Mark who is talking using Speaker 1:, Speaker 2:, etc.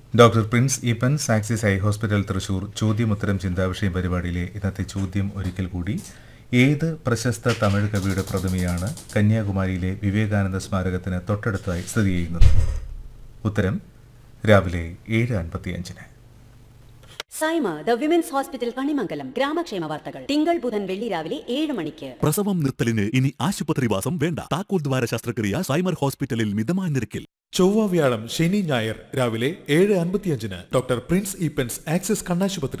Speaker 1: doctor prince Eappen's Axis eye hospital Thrissur ചോദ്യമുത്തരം ചിന്താവിഷയം പരിപാടിയിലെ ഇന്നത്തെ ചോദ്യം ഒരിക്കൽ കൂടി ഏത് പ്രശസ്ത തമിഴ് കവിയുടെ പ്രതിമയാണ് കന്യാകുമാരിയിലെ വിവേകാനന്ദ സ്മാരകത്തിന് തൊട്ടടുത്തായി സ്ഥിതി ചെയ്യുന്നത് ഉത്തരം രാവിലെ ഏഴ് അൻപത്തിയഞ്ചിന്
Speaker 2: Saima the women's hospital Kanimangalam ഗ്രാമക്ഷേമ വാർത്തകൾ തിങ്കൾ ബുധൻ വെള്ളി രാവിലെ ഏഴ് മണിക്ക്
Speaker 3: പ്രസവം നിർത്തലിന് ഇനി ആശുപത്രിവാസം വേണ്ട താക്കോൽ ദ്വാര ശസ്ത്രക്രിയ സൈമർ ഹോസ്പിറ്റലിൽ മിതമായ നിരക്കിൽ
Speaker 4: ചൊവ്വ വ്യാഴം ശനി ഞായർ രാവിലെ ഏഴ് അൻപത്തിയഞ്ചിന് ഡോക്ടർ പ്രിൻസ് ഈപ്പൻസ് ആക്സിസ് കണ്ണാശുപത്രി